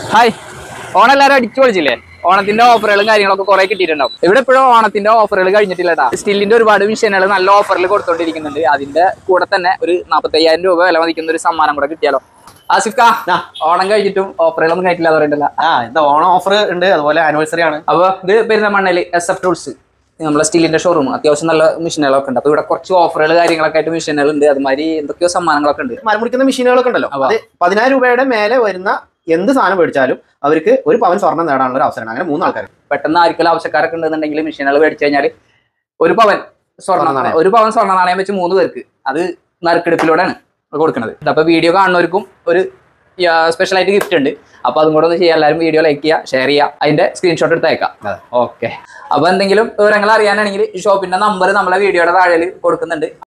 Hi Onam എല്ലാവരും അടിച്ചു പൊളിച്ചില്ലേ ഓണത്തിന്റെ ഓഫറുകളും കാര്യങ്ങളൊക്കെ കുറെ കിട്ടിയിട്ടുണ്ടാവും ഇവിടെ ഇപ്പോഴും ഓണത്തിന്റെ ഓഫറുകൾ കഴിഞ്ഞിട്ടില്ല കേട്ടാ സ്റ്റില്ലിന്റെ ഒരുപാട് മിഷനുകൾ നല്ല ഓഫറിൽ കൊടുത്തോണ്ടിരിക്കുന്നുണ്ട് അതിന്റെ കൂടെ തന്നെ ഒരു നാപ്പത്തയ്യായിരം രൂപ വില മതിക്കുന്ന ഒരു സമ്മാനം കൂടെ കിട്ടിയാലോ ആസിഫ് കാ ആ. ഓണം കഴിഞ്ഞിട്ടും ഓഫറുകളൊന്നും കഴിക്കില്ല പറയണ്ടല്ല ആ ഇത് ഓണം ഓഫർ ഉണ്ട് അതുപോലെ ആനിവേഴ്സറി ആണ് അപ്പൊ ഇത് പെരുന്തമണ്ണയിൽ എസ് എഫ് ടൂൾസ് നമ്മളെ സ്റ്റീലിന്റെ ഷോറൂം അത്യാവശ്യം നല്ല മെഷീനുകളൊക്കെ ഉണ്ട് അപ്പൊ ഇവിടെ കുറച്ച് ഓഫറുകൾ കാര്യങ്ങളൊക്കെ ആയിട്ട് മെഷീനുകൾ ഉണ്ട് അതുമാതിരി എന്തൊക്കെയോ സമ്മാനങ്ങളൊക്കെ ഉണ്ട് മരം മുറിക്കുന്ന മെഷീനുകളൊക്കെ ഉണ്ടല്ലോ അവ. അത് പതിനായിരം രൂപയുടെ മേലെ വരുന്ന എന്ത് സാധനം മേടിച്ചാലും അവർക്ക് ഒരു പവൻ സ്വർണ്ണം നേടാനുള്ള ഒരു അവസരമാണ് അങ്ങനെ മൂന്ന് ആൾക്കാർ പെട്ടെന്ന് ആർക്കെങ്കിലും ആവശ്യക്കാരൊക്കെ ഉണ്ടെന്നുണ്ടെങ്കിൽ മെഷീനുകൾ മേടിച്ചു കഴിഞ്ഞാൽ ഒരു പവൻ സ്വർണ്ണ സ്വർണ്ണ നാണയം. ഒരു പവൻ സ്വർണ്ണ നാണയം വെച്ച് മൂന്ന് പേർക്ക് അത് നറുക്കെടുപ്പിലൂടെയാണ് കൊടുക്കുന്നത് അപ്പൊ വീഡിയോ കാണുന്നവർക്കും ഒരു സ്പെഷ്യൽ ആയിട്ട് ഗിഫ്റ്റ് ഉണ്ട് അപ്പൊ അതും കൂടെ ഒന്ന് ചെയ്യാം എല്ലാവരും വീഡിയോ ലൈക്ക് ചെയ്യുക ഷെയർ ചെയ്യുക അതിന്റെ സ്ക്രീൻഷോട്ട് എടുത്ത് അയക്കാം അതെ. ഓക്കെ അപ്പൊ എന്തെങ്കിലും വിവരങ്ങൾ അറിയാനാണെങ്കിൽ ഈ ഷോപ്പിന്റെ നമ്പർ നമ്മളെ വീഡിയോയുടെ താഴെ കൊടുക്കുന്നുണ്ട്